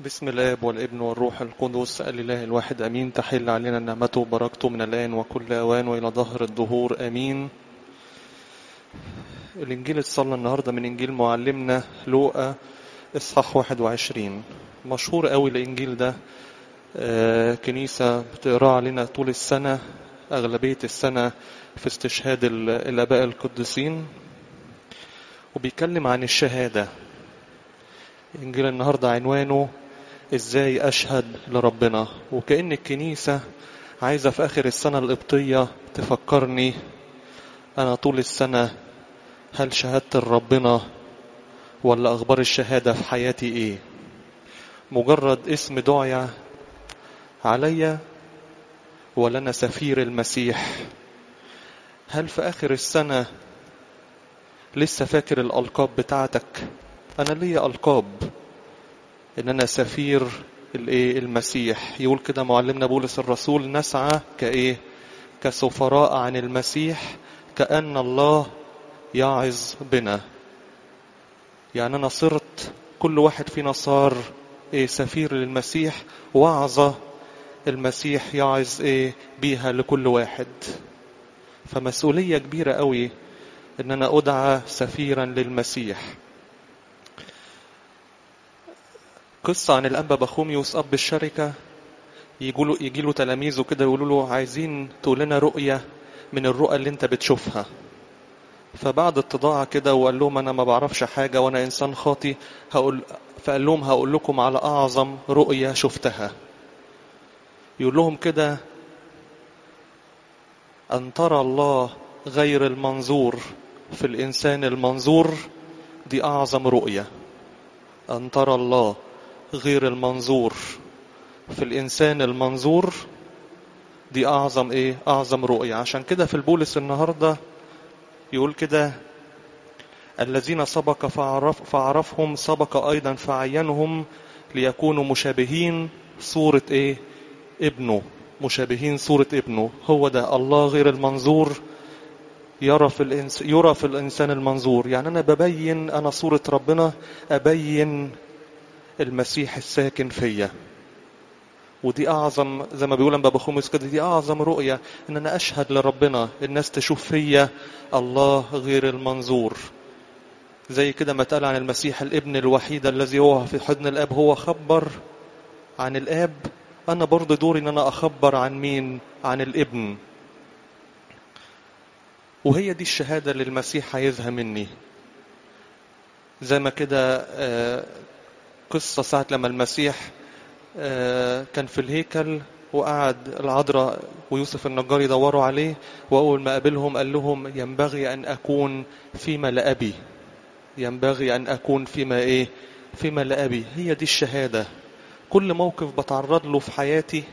بسم الاب والابن والروح القدس الاله الواحد امين تحل علينا نعمته وبركته من الان وكل اوان والى ظهر الدهور امين الانجيل اتصلى النهارده من انجيل معلمنا لوقا اصحاح 21 مشهور قوي الانجيل ده آه، كنيسه بتقراه علينا طول السنه اغلبيه السنه في استشهاد ال- الاباء القديسين وبيتكلم عن الشهاده انجيل النهارده عنوانه ازاي اشهد لربنا وكأن الكنيسة عايزة في اخر السنة القبطية تفكرني انا طول السنة هل شهدت لربنا ولا اخبار الشهادة في حياتي ايه مجرد اسم دعية عليا ولا انا سفير المسيح هل في اخر السنة لسه فاكر الالقاب بتاعتك انا ليا القاب ان انا سفير الايه المسيح يقول كده معلمنا بولس الرسول نسعى كايه كسفراء عن المسيح كأن الله يعظ بنا يعني انا صرت كل واحد فينا صار ايه سفير للمسيح وعظة المسيح يعظ ايه بيها لكل واحد فمسؤولية كبيرة قوي ان انا ادعى سفيرا للمسيح قصة عن الأنبا بخوميوس أب الشركة يجوا يجي له تلاميذه كده يقولوا له عايزين تقول لنا رؤية من الرؤى اللي أنت بتشوفها فبعد اتضاع كده وقال لهم أنا ما بعرفش حاجة وأنا إنسان خاطي هقول فقال لهم هقول لكم على أعظم رؤية شفتها يقول لهم كده أن ترى الله غير المنظور في الإنسان المنظور دي أعظم رؤية أن ترى الله غير المنظور في الإنسان المنظور دي أعظم إيه؟ أعظم رؤية عشان كده في البولس النهاردة يقول كده الذين سبق فعرف فعرفهم سبق أيضا فعينهم ليكونوا مشابهين صورة إيه؟ ابنه مشابهين صورة ابنه هو ده الله غير المنظور يرى في الإنس... يرى في الإنسان المنظور يعني أنا ببين أنا صورة ربنا أبين المسيح الساكن فيا ودي أعظم زي ما بيقول بابا خمس كده دي أعظم رؤية إن أنا أشهد لربنا الناس تشوف فيا الله غير المنظور زي كده ما اتقال عن المسيح الابن الوحيد الذي هو في حضن الآب هو خبر عن الآب أنا برضه دوري إن أنا أخبر عن مين عن الابن وهي دي الشهادة اللي المسيح عايزها مني زي ما كده آه، قصة ساعة لما المسيح آه، كان في الهيكل وقعد العذراء ويوسف النجار يدوروا عليه وأول ما قابلهم قال لهم ينبغي أن أكون فيما لأبي ينبغي أن أكون فيما إيه فيما لأبي هي دي الشهادة كل موقف بتعرض له في حياتي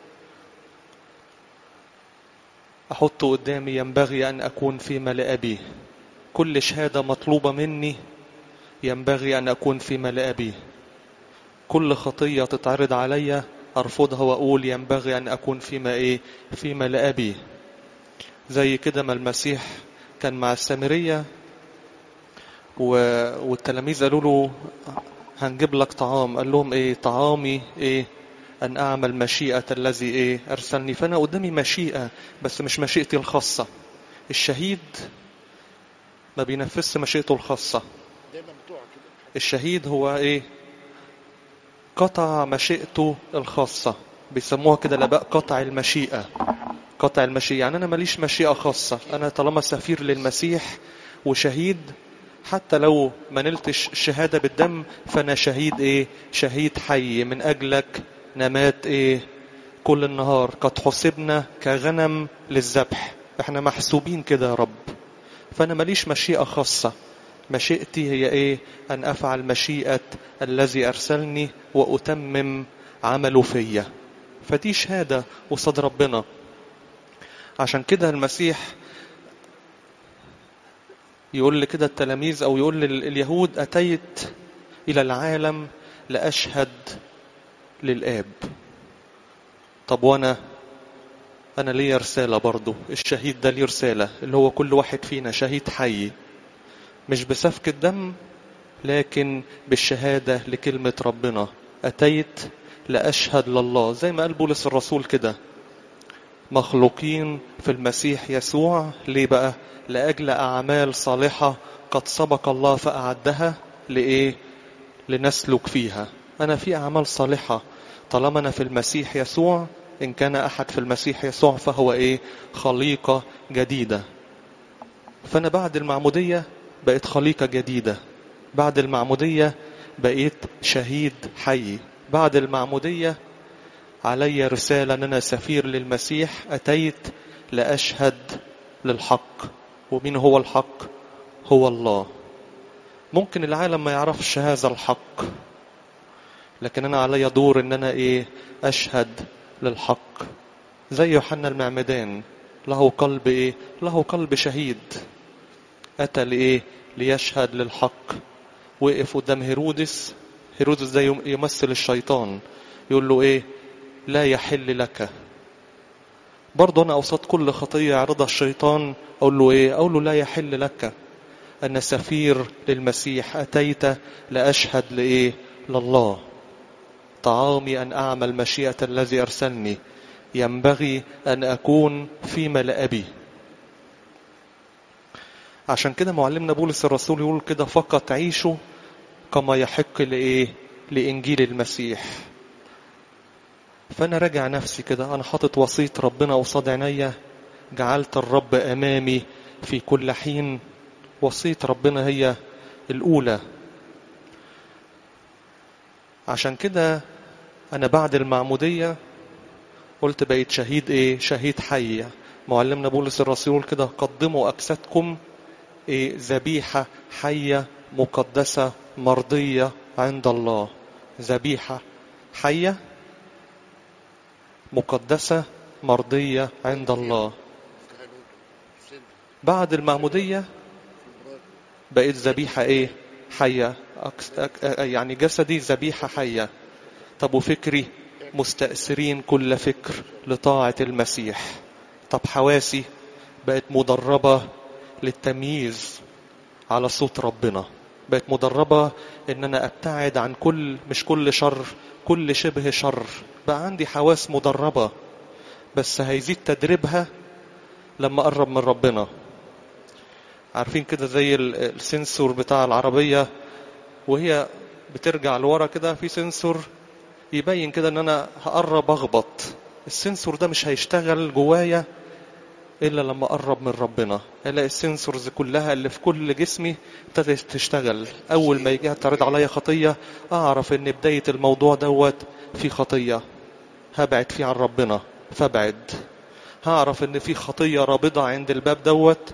أحطه قدامي ينبغي أن أكون فيما لأبي كل شهادة مطلوبة مني ينبغي أن أكون فيما لأبي كل خطية تتعرض عليا أرفضها وأقول ينبغي أن أكون فيما إيه فيما لأبي زي كده ما المسيح كان مع السامرية و... والتلاميذ قالوا له هنجيب لك طعام قال لهم ايه طعامي ايه ان اعمل مشيئة الذي ايه ارسلني فانا قدامي مشيئة بس مش مشيئتي الخاصة الشهيد ما بينفذش مشيئته الخاصة دايما بتوع كده الشهيد هو ايه قطع مشيئته الخاصة بيسموها كده الاباء قطع المشيئة قطع المشيئة يعني انا ماليش مشيئة خاصة انا طالما سفير للمسيح وشهيد حتى لو ما نلتش الشهادة بالدم فانا شهيد ايه شهيد حي من اجلك نمات ايه كل النهار قد حسبنا كغنم للذبح احنا محسوبين كده يا رب فانا ماليش مشيئة خاصة مشيئتي هي ايه ان افعل مشيئة الذي ارسلني واتمم عمله فيا فدي شهادة قصاد ربنا عشان كده المسيح يقول لكده التلاميذ او يقول لليهود اتيت الى العالم لاشهد للاب طب وانا انا ليا رسالة برضو الشهيد ده ليه رسالة اللي هو كل واحد فينا شهيد حي مش بسفك الدم لكن بالشهادة لكلمة ربنا أتيت لأشهد لله زي ما قال بولس الرسول كده مخلوقين في المسيح يسوع ليه بقى لأجل أعمال صالحة قد سبق الله فأعدها لإيه لنسلك فيها أنا في أعمال صالحة طالما أنا في المسيح يسوع إن كان أحد في المسيح يسوع فهو إيه خليقة جديدة فأنا بعد المعمودية بقيت خليقة جديدة بعد المعمودية بقيت شهيد حي بعد المعمودية علي رسالة أن أنا سفير للمسيح أتيت لأشهد للحق ومين هو الحق هو الله ممكن العالم ما يعرفش هذا الحق لكن أنا علي دور أن أنا إيه أشهد للحق زي يوحنا المعمدان له قلب إيه له قلب شهيد أتى لإيه ليشهد للحق وقف قدام هيرودس هيرودس ده يمثل الشيطان يقول له إيه لا يحل لك برضه أنا أوسط كل خطية يعرضها الشيطان أقول له إيه أقول له لا يحل لك أنا سفير للمسيح أتيت لأشهد لإيه لله طعامي أن أعمل مشيئة الذي أرسلني ينبغي أن أكون في ملأ أبي عشان كده معلمنا بولس الرسول يقول كده فقط عيشوا كما يحق لإيه لإنجيل المسيح فأنا راجع نفسي كده أنا حاطط وصية ربنا قصاد عينيا جعلت الرب أمامي في كل حين وصية ربنا هي الأولى عشان كده أنا بعد المعمودية قلت بقيت شهيد إيه شهيد حي معلمنا بولس الرسول كده قدموا أجسادكم إيه ذبيحة حية مقدسة مرضية عند الله ذبيحة حية مقدسة مرضية عند الله بعد المعمودية بقيت ذبيحة ايه حية يعني جسدي ذبيحة حية طب وفكري مستأثرين كل فكر لطاعة المسيح طب حواسي بقت مدربة للتمييز على صوت ربنا بقت مدربة ان انا ابتعد عن كل مش كل شر كل شبه شر بقى عندي حواس مدربة بس هيزيد تدريبها لما اقرب من ربنا عارفين كده زي السنسور بتاع العربية وهي بترجع لورا كده في سنسور يبين كده ان انا هقرب اخبط السنسور ده مش هيشتغل جوايا الا لما اقرب من ربنا الاقي السنسورز كلها اللي في كل جسمي ابتدت تشتغل اول ما يجي تعرض عليا خطيه اعرف ان بدايه الموضوع دوت في خطيه هبعد فيه عن ربنا فابعد هعرف ان في خطيه رابضه عند الباب دوت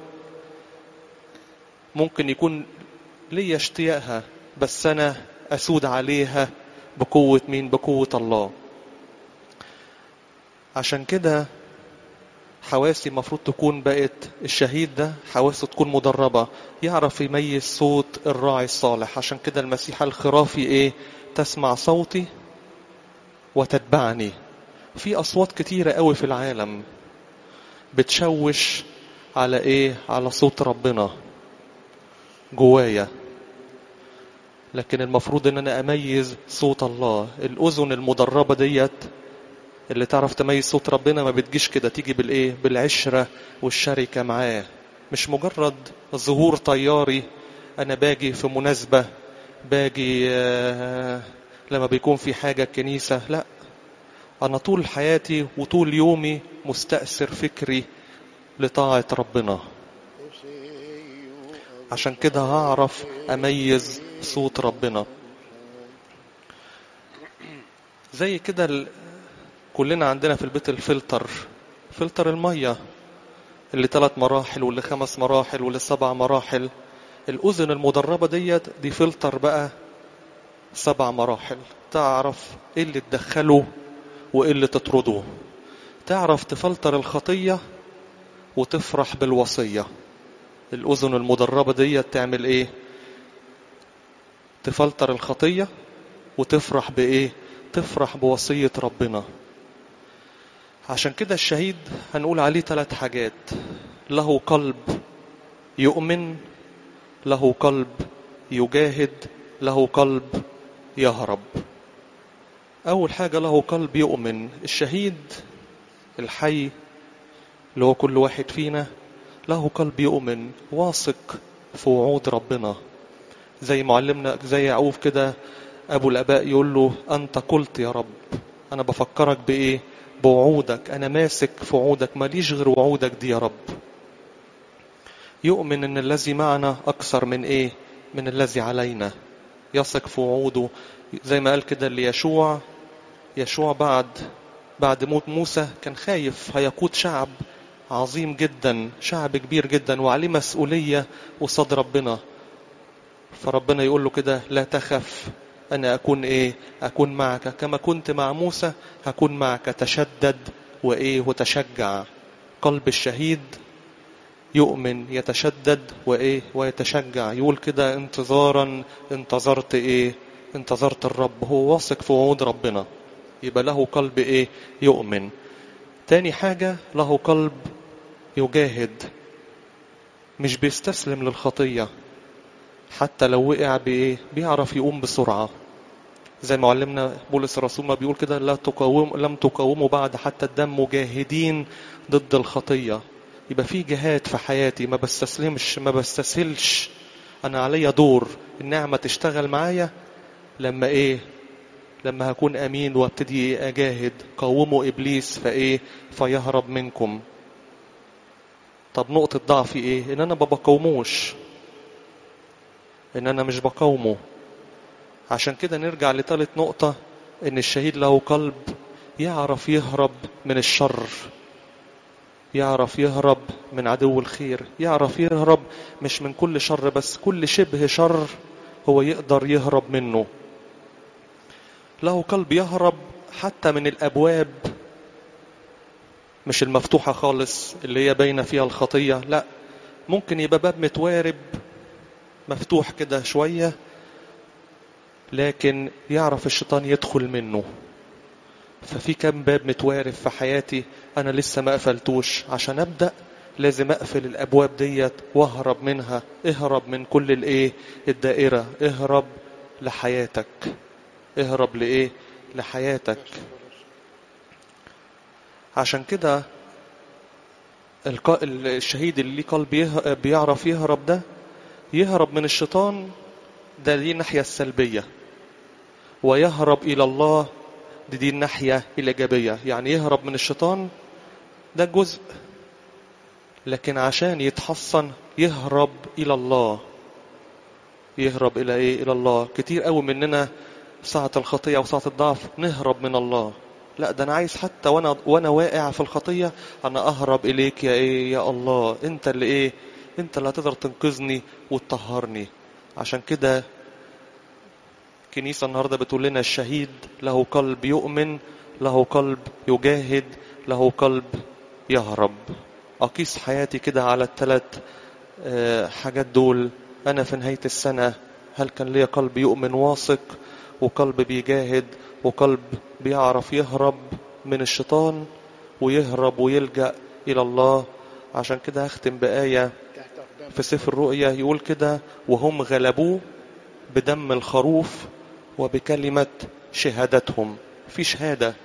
ممكن يكون لي اشتياقها بس انا اسود عليها بقوه مين بقوه الله عشان كده حواسي المفروض تكون بقت الشهيد ده حواسه تكون مدربة يعرف يميز صوت الراعي الصالح عشان كده المسيح الخرافي ايه تسمع صوتي وتتبعني في أصوات كتيرة قوي في العالم بتشوش على ايه على صوت ربنا جوايا لكن المفروض ان انا اميز صوت الله الاذن المدربة ديت اللي تعرف تميز صوت ربنا ما بتجيش كده تيجي بالايه بالعشره والشركه معاه مش مجرد ظهور طياري انا باجي في مناسبه باجي لما بيكون في حاجه الكنيسه لا انا طول حياتي وطول يومي مستأثر فكري لطاعه ربنا عشان كده هعرف اميز صوت ربنا زي كده كلنا عندنا في البيت الفلتر فلتر المية اللي ثلاث مراحل واللي خمس مراحل واللي سبع مراحل الأذن المدربة ديت دي فلتر بقى سبع مراحل تعرف ايه اللي تدخله وايه اللي تطرده تعرف تفلتر الخطية وتفرح بالوصية الأذن المدربة ديت تعمل ايه تفلتر الخطية وتفرح بإيه تفرح بوصية ربنا عشان كده الشهيد هنقول عليه ثلاث حاجات له قلب يؤمن له قلب يجاهد له قلب يهرب أول حاجة له قلب يؤمن الشهيد الحي اللي هو كل واحد فينا له قلب يؤمن واثق في وعود ربنا زي معلمنا زي يعقوب كده أبو الآباء يقول له أنت قلت يا رب أنا بفكرك بإيه بوعودك أنا ماسك في وعودك ماليش غير وعودك دي يا رب يؤمن أن الذي معنا أكثر من إيه من الذي علينا يثق في وعوده زي ما قال كده ليشوع يشوع بعد بعد موت موسى كان خايف هيقود شعب عظيم جدا شعب كبير جدا وعليه مسؤولية قصاد ربنا فربنا يقول له كده لا تخف أنا أكون إيه أكون معك كما كنت مع موسى هكون معك تشدد وإيه وتشجع قلب الشهيد يؤمن يتشدد وإيه ويتشجع يقول كده انتظارا انتظرت إيه انتظرت الرب هو واثق في وعود ربنا يبقى له قلب إيه يؤمن تاني حاجة له قلب يجاهد مش بيستسلم للخطية حتى لو وقع بإيه بيعرف يقوم بسرعة زي ما علمنا بولس الرسول ما بيقول كده لا تقاوم لم تقاوموا بعد حتى الدم مجاهدين ضد الخطية يبقى في جهاد في حياتي ما بستسلمش ما بستسهلش أنا عليا دور النعمة تشتغل معايا لما إيه لما هكون أمين وابتدي أجاهد قاوموا إبليس فإيه فيهرب منكم طب نقطة ضعفي إيه إن أنا ما بقاوموش إن أنا مش بقاومه عشان كده نرجع لثالث نقطة إن الشهيد له قلب يعرف يهرب من الشر يعرف يهرب من عدو الخير يعرف يهرب مش من كل شر بس كل شبه شر هو يقدر يهرب منه له قلب يهرب حتى من الأبواب مش المفتوحة خالص اللي هي باينة فيها الخطية لا ممكن يبقى باب متوارب مفتوح كده شوية لكن يعرف الشيطان يدخل منه ففي كم باب متوارب في حياتي أنا لسه ما قفلتوش عشان أبدأ لازم أقفل الأبواب ديت وأهرب منها اهرب من كل الإيه الدائرة اهرب لحياتك اهرب لإيه لحياتك عشان كده الشهيد اللي ليه قلب بيعرف يهرب ده يهرب من الشيطان ده دي الناحية السلبية ويهرب إلى الله دي, دي الناحية الإيجابية يعني يهرب من الشيطان ده جزء لكن عشان يتحصن يهرب إلى الله يهرب إلى إيه إلى الله كتير قوي مننا ساعة الخطية وساعة الضعف نهرب من الله لا ده أنا عايز حتى وأنا وأنا واقع في الخطية أنا أهرب إليك يا إيه يا الله أنت اللي إيه أنت اللي هتقدر تنقذني وتطهرني عشان كده الكنيسة النهاردة بتقول لنا الشهيد له قلب يؤمن له قلب يجاهد له قلب يهرب أقيس حياتي كده على الثلاث حاجات دول أنا في نهاية السنة هل كان لي قلب يؤمن واثق وقلب بيجاهد وقلب بيعرف يهرب من الشيطان ويهرب ويلجأ إلى الله عشان كده هختم بآية في سفر الرؤيا يقول كده وهم غلبوه بدم الخروف وبكلمة شهادتهم في شهادة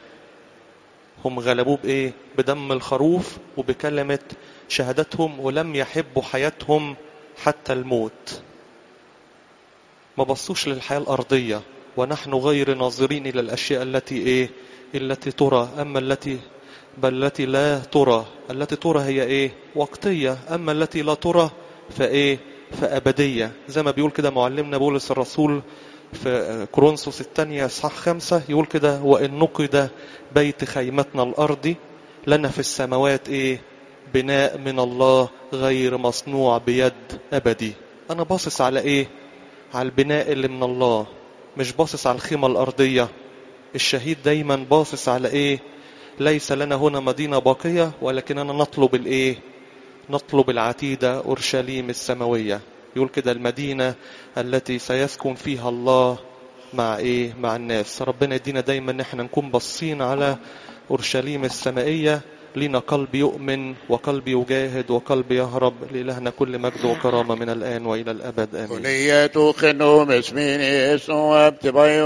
هم غلبوه بإيه بدم الخروف وبكلمة شهادتهم ولم يحبوا حياتهم حتى الموت ما بصوش للحياة الأرضية ونحن غير ناظرين إلى الأشياء التي إيه التي ترى أما التي بل التي لا ترى التي ترى هي إيه وقتية أما التي لا ترى فإيه فأبدية زي ما بيقول كده معلمنا بولس الرسول في كورنثوس الثانية إصحاح خمسة يقول كده وإن نقد بيت خيمتنا الأرضي لنا في السماوات إيه بناء من الله غير مصنوع بيد أبدي أنا باصص على إيه على البناء اللي من الله مش باصص على الخيمة الأرضية الشهيد دايما باصص على إيه ليس لنا هنا مدينة باقية ولكننا نطلب الإيه نطلب العتيدة أورشليم السماوية يقول كده المدينة التي سيسكن فيها الله مع إيه مع الناس ربنا يدينا دايما ان احنا نكون باصين على أورشليم السمائية لنا قلب يؤمن وقلب يجاهد وقلب يهرب لإلهنا كل مجد وكرامة من الآن وإلى الأبد آمين كلية خنوم اسمين اسم وابتبايو